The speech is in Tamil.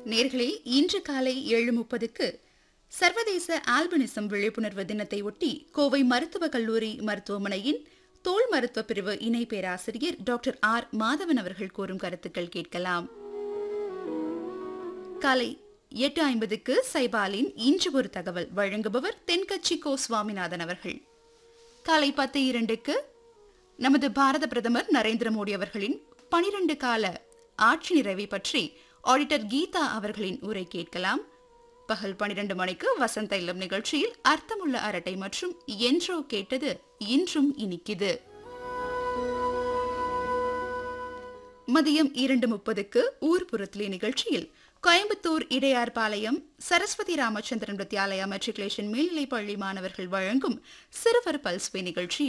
நேர்களே இன்று காலை ஏழு முப்பதுக்கு சர்வதேச ஆல்பினிசம் விழிப்புணர்வு தினத்தை ஒட்டி கோவை மருத்துவக் கல்லூரி மருத்துவமனையின் தோல் மருத்துவ பிரிவு இணை பேராசிரியர் டாக்டர் ஆர் மாதவன் அவர்கள் கூறும் கருத்துக்கள் கேட்கலாம் காலை எட்டு ஐம்பதுக்கு சைபாலின் இன்று ஒரு தகவல் வழங்குபவர் தென்கட்சி கோ சுவாமிநாதன் அவர்கள் காலை பத்து இரண்டுக்கு நமது பாரத பிரதமர் நரேந்திர மோடி அவர்களின் பனிரண்டு கால ஆட்சி நிறைவை பற்றி ஆடிட்டர் கீதா அவர்களின் உரை கேட்கலாம் பகல் பனிரெண்டு மணிக்கு வசந்த இல்லம் நிகழ்ச்சியில் அர்த்தமுள்ள அரட்டை மற்றும் என்றோ கேட்டது இன்றும் இனிக்குது மதியம் இரண்டு முப்பதுக்கு ஊர்புறத்திலே நிகழ்ச்சியில் கோயம்புத்தூர் இடையார்பாளையம் சரஸ்வதி ராமச்சந்திரன் வித்யாலயா மெட்ரிகுலேஷன் மேல்நிலைப் பள்ளி மாணவர்கள் வழங்கும் சிறுவர் பல்ஸ்வே நிகழ்ச்சி